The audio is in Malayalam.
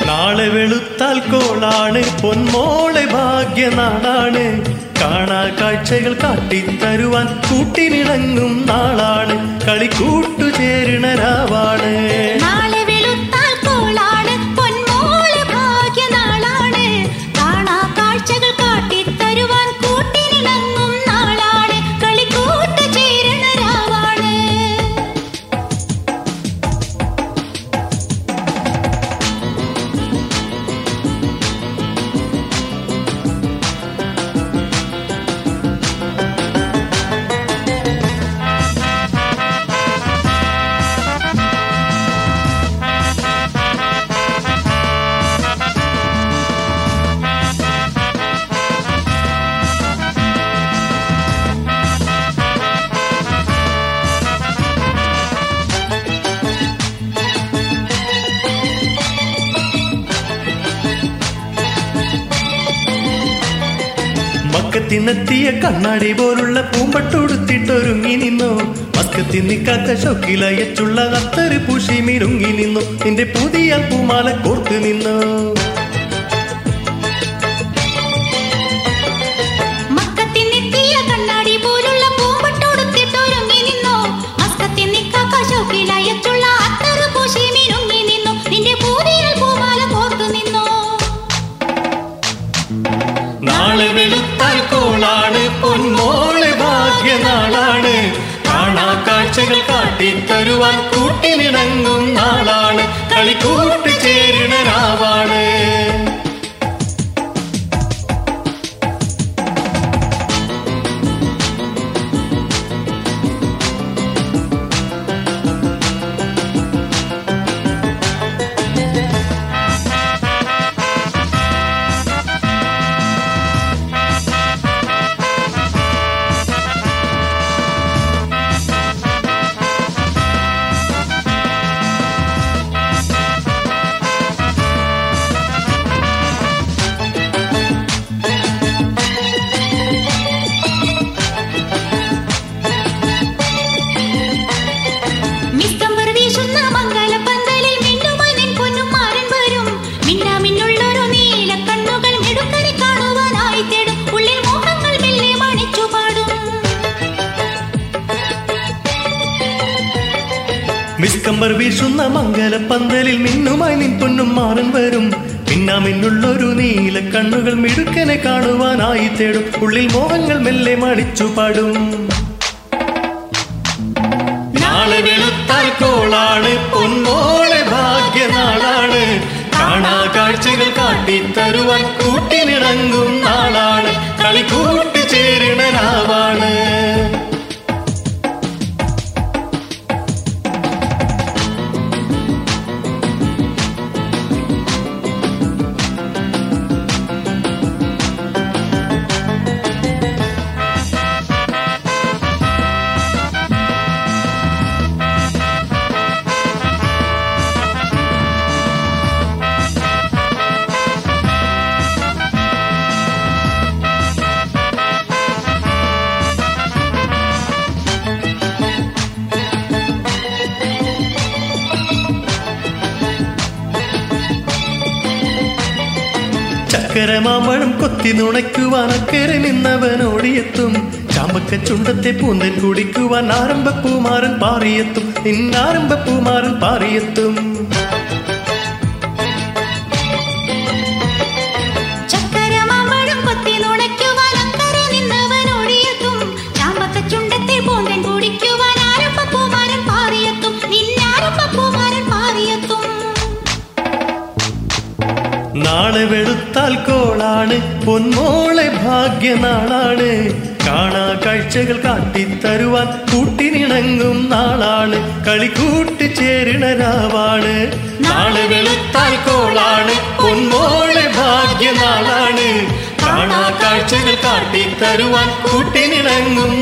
നാളെ വെളുത്താൽ കോളാണ് പൊന്മോളെ ഭാഗ്യനാളാണ് കാണാ കാഴ്ചകൾ കാട്ടിത്തരുവാൻ കൂട്ടിനിണങ്ങും നാളാണ് കളിക്കൂട്ടു ചേരണ രാവാണ് നാളെ വെളുത്താൽ കോളാണ് പൊന്മോള് ഭാഗ്യനാളാണ് കാണാ കാഴ്ചകൾ കാട്ടിത്തരുവാൻ കൂട്ടിനിണങ്ങും നാളാണ് കളിക്കൂട്ട് ചേരണ രാവാണ് മക്കത്തിനെത്തിയ കണ്ണാടി പോലുള്ള പൂമ്പട്ടൊടുത്തിട്ടൊരുങ്ങി നിന്നു മസ്കത്തിൽ നിൽക്കാത്ത ഷൊക്കിലയച്ചുള്ള അത്തറ് പൂശി മിരുങ്ങി നിന്നു നിന്റെ പുതിയ പൂമാല കോർത്ത് നിന്നു മക്കത്തിനെത്തിയ കണ്ണാടി പോലുള്ള പൂമ്പട്ടോടുത്തിട്ടൊരുങ്ങി നിന്നു മസ്കത്തിൽ നിക്കാക്ക ശോക്കിലയച്ചുള്ള അത്തറ് പൂശി മിനുങ്ങി നിന്നു നിന്റെ പൂതിയിൽ പൂമാല കോർത്തു നിന്നു നാളെ വെളുത്താൽ കോളാണ് പൊന്മോളെ ഭാഗ്യനാളാണ് കാണാ കാഴ്ചകൾ കാട്ടിത്തരുവാൻ കൂട്ടിനിണങ്ങും നാളാണ് കളിക്കൂട്ട് ചേരണ രാവാണ് മിസ്തംബർ വീശുന്ന മംഗലപ്പന്തലിൽ മിന്നുമായി നിൻ പൊന്നും മാരൻ വരും മിന്നാമിന്നുള്ളൊരു നീല കണ്ണുകൾ മിടുക്കനെ കാണുവാനായി തേടും ഉള്ളിൽ മോഹങ്ങൾ മെല്ലെ മണിച്ചു പാടും മിസ്കമ്പർ വീശുന്ന മംഗലപ്പന്തലിൽ മിന്നുമായി നിൻ പൊന്നും മാറൻ വരും പിന്നാമിന്നുള്ളൊരു നീല കണ്ണുകൾ മിടുക്കനെ കാണുവാനായി തേടും ഉള്ളിൽ മോഹങ്ങൾ മെല്ലെ മടിച്ചു പാടും നാളെ വെളുത്താൽ കോളാണ് പൊന്നോളെ ഭാഗ്യനാളാണ് കാണാ കാഴ്ചകൾ കാട്ടിത്തരുവാൻ കൂട്ടിനിണങ്ങും നാളാണ് കളിക്കൂട്ട് ചേരണ രാവാണ് ചക്കരമാമ്പഴം കൊത്തി നുണയ്ക്കുവാൻ അക്കരെ നിന്നവൻ ഓടിയെത്തും ചാമ്പക്ക ചുണ്ടത്തെ പൂന്തൻ കുടിക്കുവാൻ ആരംഭപ്പൂമാരൻ പാറിയെത്തും നിന്നാരംഭപ്പൂമാരൻ പാറിയെത്തും ചക്കരമാമ്പഴം കൊത്തി നുണയ്ക്കുവാൻ അക്കരെ നിന്നവൻ ഓടിയെത്തും ചാമ്പക്ക ചുണ്ടത്തെ പൂന്തൻ കുടിക്കുവാൻ ആരംഭപ്പൂമാരൻ പാറിയെത്തും നിന്നാരംഭപ്പൂമാരൻ പാറിയെത്തും നാളെ വെളുത്താൽ കോളാണ് പൊന്മോളെ ഭാഗ്യനാളാണ് കാണാ കാഴ്ചകൾ കാട്ടിത്തരുവാൻ കൂട്ടിനിണങ്ങും നാളാണ് കളിക്കൂട്ട് ചേരണ രാവാണ് നാളെ വെളുത്താൽ കോളാണ് പൊന്മോളെ ഭാഗ്യനാളാണ് കാണാ കാഴ്ചകൾ കാട്ടിത്തരുവാൻ കൂട്ടിനിണങ്ങും